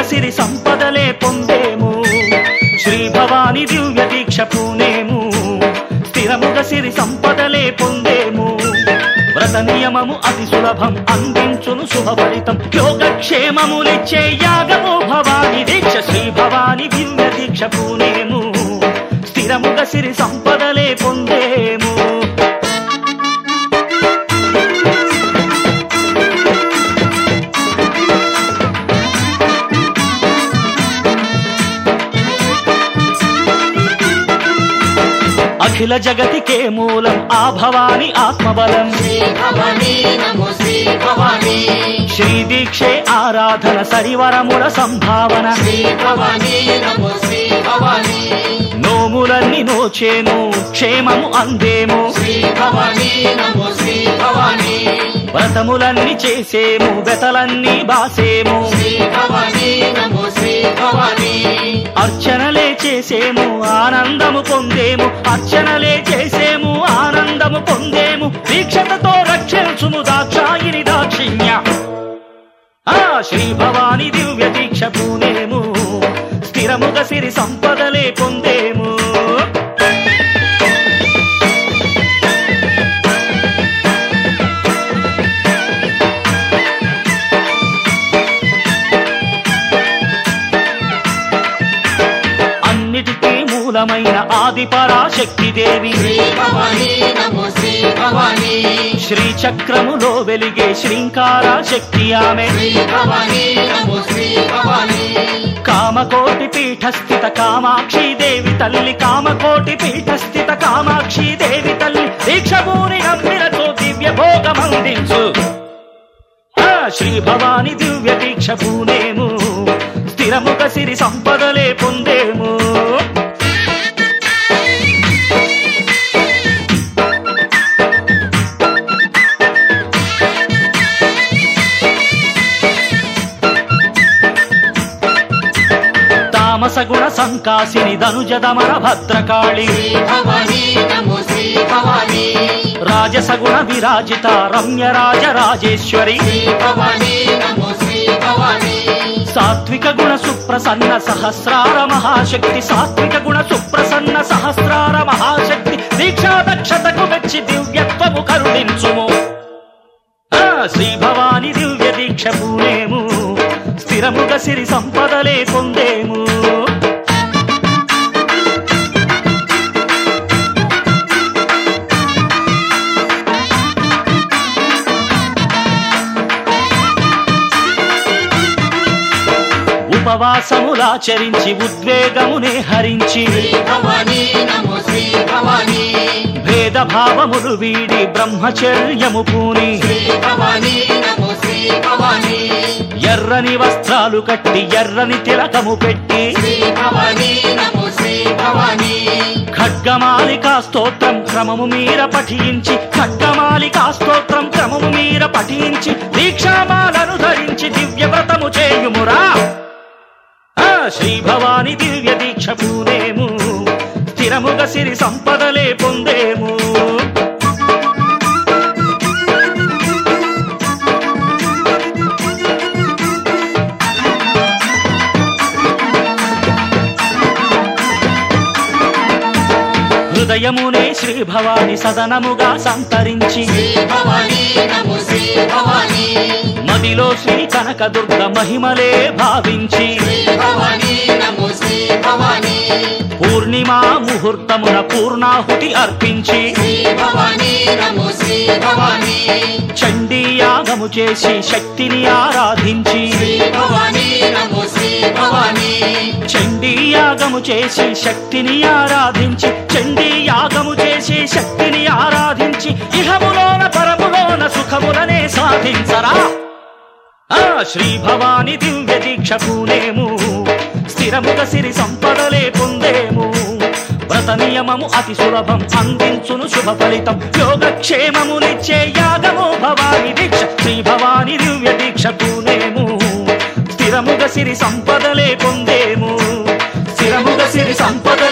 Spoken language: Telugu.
సిరి సంపదలే పొందేము శ్రీ భవాని దివ్య దీక్ష పూనేము స్థిరముగ సిరి సంపదలే పొందేము వ్రత నియమము అతి సులభం అందించును శుభ ఫలితం యోగక్షేమములిచ్చే యాగము భవాని దీక్ష శ్రీ భవాని దివ్య దీక్ష పూనేము స్థిరముగ సిరి సంపదలే పొందేము అఖిల జగతికే మూలం ఆ భవాని ఆత్మబలం శ్రీ భవానీ నమో శ్రీ భవానీ శ్రీ దీక్షే ఆరాధన సరివరముల సంభావన శ్రీ భవానీ నమో శ్రీ భవానీ నోములన్నీ నోచేను క్షేమము అందేము శ్రీ భవానీ నమో శ్రీ భవానీ వ్రతములన్నీ చేసేము వెతలన్నీ బాసేము శ్రీ భవానీ నమో శ్రీ భవానీ అర్చనలే చేసేము ఆనందము పొందేము అర్చనలే చేసేము ఆనందము పొందేము దీక్షతతో రక్షించుము దాక్షాయిని దాక్షిణ్య ఆ శ్రీ భవాని దివ్య దీక్ష పూనేము స్థిరముగ సిరి సంపదలే పొందేము అన్నిటికీ మూలమైన ఆది పరాశక్తి దేవి శ్రీ భవానీ నమో శ్రీ భవానీ శ్రీ చక్రములో వెలిగే శ్రీంకార శక్తి ఆమె శ్రీ భవానీ నమో శ్రీ భవానీ కామకోటి పీఠస్థిత కామాక్షి దేవి తల్లి కామకోటి పీఠస్థిత కామాక్షి దేవి తల్లి దీక్షభూని నమ్మినతో దివ్య భోగమందించు ఆ శ్రీ భవాని దివ్య దీక్ష పూనేము స్థిరముఖ సిరి సంపదలే పొందేము తామస గుణ సంకాసిని ధనుజదమన భద్రకాళి శ్రీ భవానీ నమో శ్రీ భవానీ రాజసగుణ విరాజిత రమ్య రాజ రాజేశ్వరి శ్రీ భవానీ నమో శ్రీ భవానీ సాత్విక గుణ సుప్రసన్న సహస్రార మహాశక్తి సాత్విక గుణ సుప్రసన్న సహస్రార మహాశక్తి దీక్షా దక్షతకు మెచ్చి దివ్యత్వము కరుణించుము ఆ శ్రీ భవాని దివ్య దీక్ష పూనేము స్థిరముగ సిరి సంపదలే పొందేము ఉపవాసములాచరించి ఉద్వేగమునే హరించి శ్రీ భవానీ నమో శ్రీ భవానీ భేద భావములు వీడి బ్రహ్మచర్యము పూని శ్రీ భవానీ నమో శ్రీ భవానీ ఎర్రని వస్త్రాలు కట్టి ఎర్రని తిలకము పెట్టి శ్రీ భవానీ నమో శ్రీ భవానీ ఖడ్గమాలికా స్తోత్రం క్రమము మీర పఠించి ఖడ్గమాలికా స్తోత్రం క్రమము మీర పఠించి దీక్షామాలను ధరించి దివ్య వ్రతము చేయుమురా ఆ శ్రీ భవాని దివ్య దీక్ష పూనేము స్థిరముగ సిరి సంపదలే పొందేము హృదయమునే శ్రీ భవాని సదనముగా సంతరించి శ్రీ భవానీ నమో శ్రీ భవానీ మదిలో శ్రీ కనకదుర్గ మహిమలే భావించి శ్రీ భవానీ నమో శ్రీ భవానీ పూర్ణిమా ముహూర్తమున పూర్ణాహుతి అర్పించి శ్రీ భవానీ నమో శ్రీ భవానీ చండీ యాగము చేసి శక్తిని ఆరాధించి శ్రీ భవానీ నమో శ్రీ భవానీ చండీ యాగము చేసి శక్తిని ఆరాధించి చండీ యాగము చేసి శక్తిని ఆరాధించి ఇహములోన పరములోన సుఖములనే సాధించరా ఆ శ్రీ భవాని దివ్య దీక్ష పూనేము స్థిరముగ సిరి సంపదలే పొందేము వ్రత నియమము అతి సులభం అందించును శుభ ఫలితం యోగక్షేమమునిచ్చే యాగము భవాని దీక్ష శ్రీ భవాని దివ్య దీక్ష పూనేము స్థిరముగ సిరి సంపదలే పొందేము స్థిరముగ సిరి సంపద